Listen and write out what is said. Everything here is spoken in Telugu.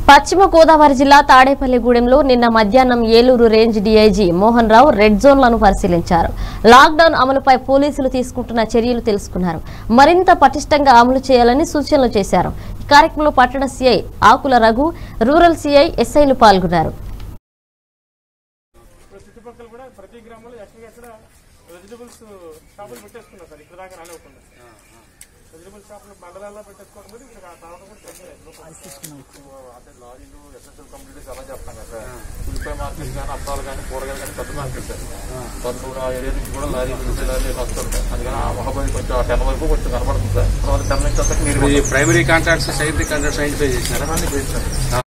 పశ్చిమ గోదావరి జిల్లా తాడేపల్లిగూడెంలో నిన్న మధ్యాహ్నం Eluru range DIG Mohan Rao red జోన్లను పరిశీలించారు లాక్డౌన్ అమలుపై పోలీసులు తీసుకుంటున్న చర్యలు తెలుసుకున్నారు మరింత పటిష్టంగా అమలు చేయాలని సూచనలు చేశారు ఈ కార్యక్రమంలో పట్టణ CI Akula Raghu rural CI ఎస్ఐలు పాల్గొన్నారు ఇప్పుడు చుట్టుపక్కల కూడా ప్రతి గ్రామంలో ఎక్కడికెక్కడ వెజిటబుల్స్ షాపులు పెట్టేసుకున్నారు సార్ ఇక్కడ దాకా రాలేకుండా వెజిటబుల్ షాపులు మండలాల్లో పెట్టేసుకోవడం కూడా ఇక్కడ రావడం కూడా తగ్గలేదు అంటే లారీలు ఎస్ఎస్ఎల్ కంపెనీస్ అలా చెప్తాం కదా సార్ ఉల్లిపాయ మార్కెట్ కానీ అప్పాలు కానీ కూరగాయలు కానీ పెద్ద మార్కెట్ సార్ పదమూడు ఆ ఏరియా నుంచి కూడా లారీలు ఉల్లిపాయ లారీలు వస్తుంటాయి అందుకని ఆ మహాబాద్ కొంచెం ఆ టెన్ వరకు కొంచెం కనబడుతుంది సార్ తర్వాత టెన్ నుంచి అంతకు మీరు ఈ primary contracts secondary contracts identify చేసినారా అన్ని చేయించారు